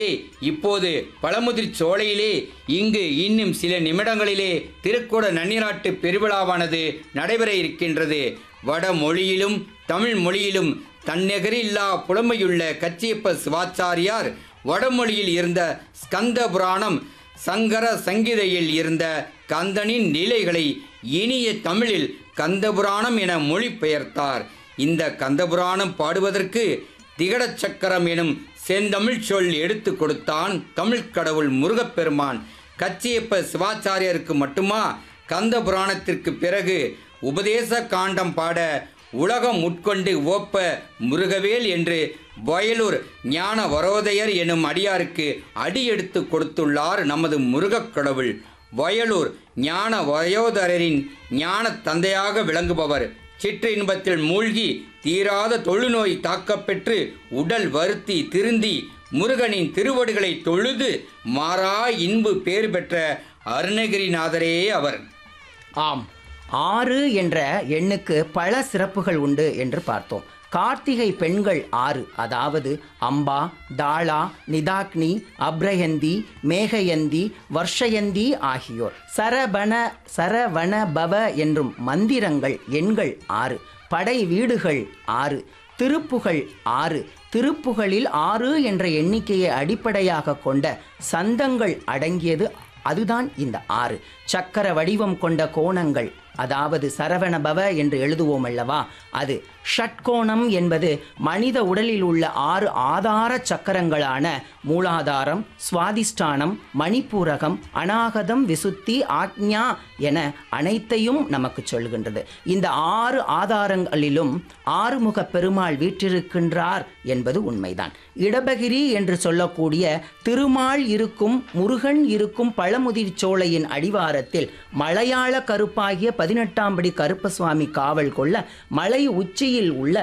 இப்போது பழமுதிர் சோலையிலே இங்கு இன்னும் சில நிமிடங்களிலே திருக்குட நன்னிராட்டு பெருவிழாவானது நடைபெற இருக்கின்றது வடமொழியிலும் தமிழ் மொழியிலும் தன்னெகரில்லா புலமையுள்ள கச்சியப்ப சிவாச்சாரியார் வடமொழியில் இருந்த ஸ்கந்த புராணம் சங்கர சங்கீதையில் இருந்த கந்தனின் லீலைகளை இனிய தமிழில் கந்தபுராணம் என மொழிபெயர்த்தார் இந்த கந்தபுராணம் பாடுவதற்கு திகடச் சக்கரம் எனும் செந்தமிழ் சொல் எடுத்து கொடுத்தான் தமிழ்க் கடவுள் முருகப்பெருமான் கச்சியப்ப சிவாச்சாரியருக்கு மட்டுமா கந்த புராணத்திற்கு பிறகு உபதேச காண்டம் பாட உலகம் உட்கொண்டு ஓப்ப முருகவேல் என்று வயலூர் ஞான வரோதயர் எனும் அடியாருக்கு அடி எடுத்து கொடுத்துள்ளார் நமது முருகக் கடவுள் வயலூர் ஞான வயோதரரின் ஞான தந்தையாக விளங்குபவர் சிற்றின்பத்தில் மூழ்கி தீராத தொழுநோய் தாக்கப்பெற்று உடல் வருத்தி திருந்தி முருகனின் திருவடிகளை தொழுது மாறா இன்பு பேறு பெற்ற அருணகிரிநாதரே அவர் ஆம் ஆறு என்ற எண்ணுக்கு பல சிறப்புகள் உண்டு என்று பார்த்தோம் கார்த்திகை பெண்கள் ஆறு அதாவது அம்பா தாளா நிதாக்னி அப்ரயந்தி மேகயந்தி வர்ஷயந்தி ஆகியோர் சரபண சரவண பவ என்றும் மந்திரங்கள் எண்கள் ஆறு படை வீடுகள் ஆறு திருப்புகள் ஆறு திருப்புகளில் ஆறு என்ற எண்ணிக்கையை அடிப்படையாக கொண்ட சந்தங்கள் அடங்கியது அதுதான் இந்த ஆறு சக்கர வடிவம் கொண்ட கோணங்கள் அதாவது சரவணபவ என்று எழுதுவோம் அல்லவா அது ஷட்கோணம் என்பது மனித உடலில் உள்ள ஆறு ஆதார சக்கரங்களான மூலாதாரம் சுவாதிஷ்டானம் மணிப்பூரகம் அநாகதம் விசுத்தி ஆக்ஞா என அனைத்தையும் நமக்கு சொல்கின்றது இந்த ஆறு ஆதாரங்களிலும் ஆறுமுக பெருமாள் வீற்றிருக்கின்றார் என்பது உண்மைதான் இடபகிரி என்று சொல்லக்கூடிய திருமால் இருக்கும் முருகன் இருக்கும் பழமுதிர் சோலையின் அடிவாரத்தில் மலையாள கருப்பாகிய பதினெட்டாம் படி கருப்பசுவாமி காவல் கொள்ள மலை உச்சியில் உள்ள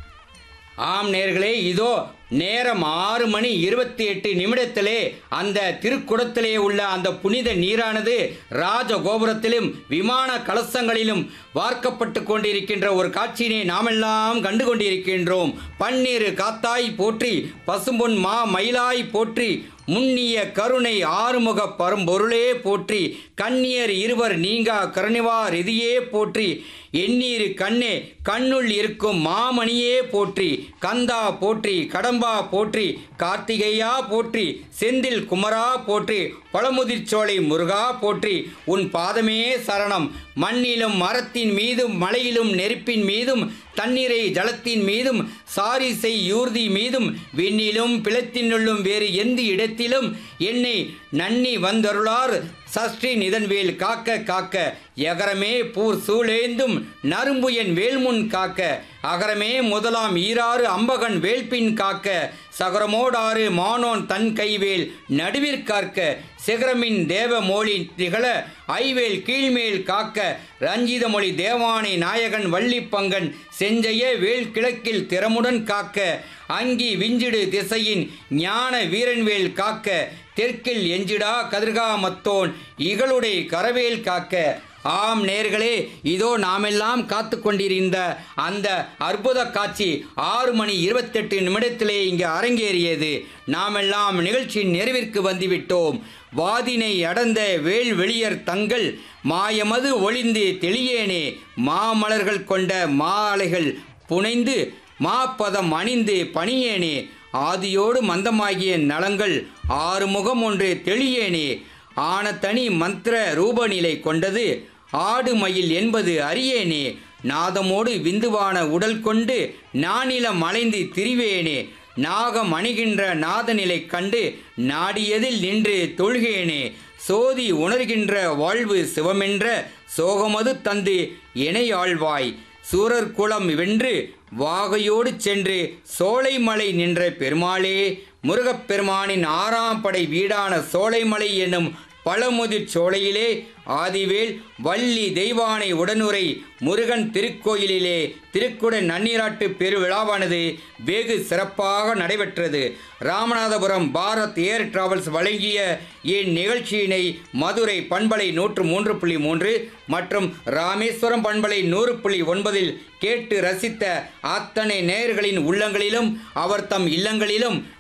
ஆம் நேர்களே இதோ நேரம் ஆறு மணி இருபத்தி எட்டு நிமிடத்திலே அந்த திருக்குடத்திலே உள்ள அந்த புனித நீரானது ராஜகோபுரத்திலும் விமான கலசங்களிலும் வார்க்கப்பட்டு கொண்டிருக்கின்ற ஒரு காட்சியினை நாமெல்லாம் கண்டு கொண்டிருக்கின்றோம் பன்னீர் காத்தாய் போற்றி பசும்பொன் மா மயிலாய் போற்றி முன்னிய கருணை ஆறுமுக பரம்பொருளே போற்றி கண்ணியர் இருவர் நீங்கா கருணிவார் இதியே போற்றி எண்ணீர் கண்ணே கண்ணுள் இருக்கும் மாமணியே போற்றி கந்தா போற்றி கடம்பா போற்றி கார்த்திகையா போற்றி செந்தில் குமரா போற்றி பழமுதிர்ச்சோலை முருகா போற்றி உன் பாதமே சரணம் மண்ணிலும் மரத்தின் மீதும் மலையிலும் நெருப்பின் மீதும் தண்ணீரை ஜலத்தின் மீதும் சாரிசை யூர்தி மீதும் விண்ணிலும் பிளத்தினுள்ளும் வேறு எந்த இடத்திலும் என்னை நன்னி வந்தருளார் சஷ்டி நிதன்வேல் காக்க காக்க எகரமே பூர் சூழேந்தும் நரும்பு என் வேல்முன் காக்க அகரமே முதலாம் ஈராறு அம்பகன் வேல்பின் காக்க சகரமோடாறு மானோன் தன் கைவேல் நடுவிற்கார்க்க சிகரமின் தேவ மொழி திகழ ஐவேல் கீழ்மேல் காக்க ரஞ்சிதமொழி தேவானை நாயகன் வள்ளிப்பங்கன் செஞ்செய வேல் கிழக்கில் திறமுடன் காக்க அங்கி விஞ்சிடு திசையின் ஞான வீரன்வேல் காக்க தெற்கில் எஞ்சிடா கதிர்காமத்தோன் இகளுடைய கரவேல் காக்க ஆம் நேர்களே இதோ நாமெல்லாம் காத்து கொண்டிருந்த அந்த அற்புத காட்சி ஆறு மணி இருபத்தெட்டு நிமிடத்திலே இங்கு அரங்கேறியது நாமெல்லாம் நிகழ்ச்சியின் நிறைவிற்கு வந்துவிட்டோம் வாதினை அடர்ந்த வேல் வெளியர் தங்கள் மாயமது ஒளிந்து தெளியேனே மாமலர்கள் கொண்ட மாலைகள் புனைந்து மாப்பதம் அணிந்து பணியேனே ஆதியோடு மந்தமாகிய நலங்கள் ஆறுமுகம் ஒன்று தெளியேனே ஆனத்தனி மந்திர ரூபநிலை கொண்டது ஆடு மயில் என்பது அறியேனே நாதமோடு விந்துவான உடல் கொண்டு நானிலம் அலைந்து திரிவேனே நாகம் அணிகின்ற நாதநிலை கண்டு நாடியதில் நின்று தொழுகேனே சோதி உணர்கின்ற வாழ்வு சிவமென்ற சோகமது தந்து இணையாழ்வாய் சூரர் குலம் வென்று வாகையோடு சென்று சோலைமலை நின்ற பெருமாளே முருகப்பெருமானின் ஆறாம் படை வீடான சோலைமலை என்னும் பழமுதிர் சோலையிலே ஆதிவேல் வள்ளி தெய்வானை உடனுரை முருகன் திருக்கோயிலிலே திருக்குட நன்னீராட்டு பெருவிழாவானது வெகு சிறப்பாக நடைபெற்றது ராமநாதபுரம் பாரத் ஏர் டிராவல்ஸ் வழங்கிய இந்நிகழ்ச்சியினை மதுரை பண்பலை நூற்று மூன்று புள்ளி மூன்று மற்றும் ராமேஸ்வரம் பண்பலை நூறு புள்ளி ஒன்பதில் கேட்டு ரசித்த அத்தனை நேயர்களின் உள்ளங்களிலும் அவர் தம் இல்லங்களிலும்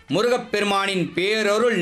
முருகப்பெருமானின் பேரருள்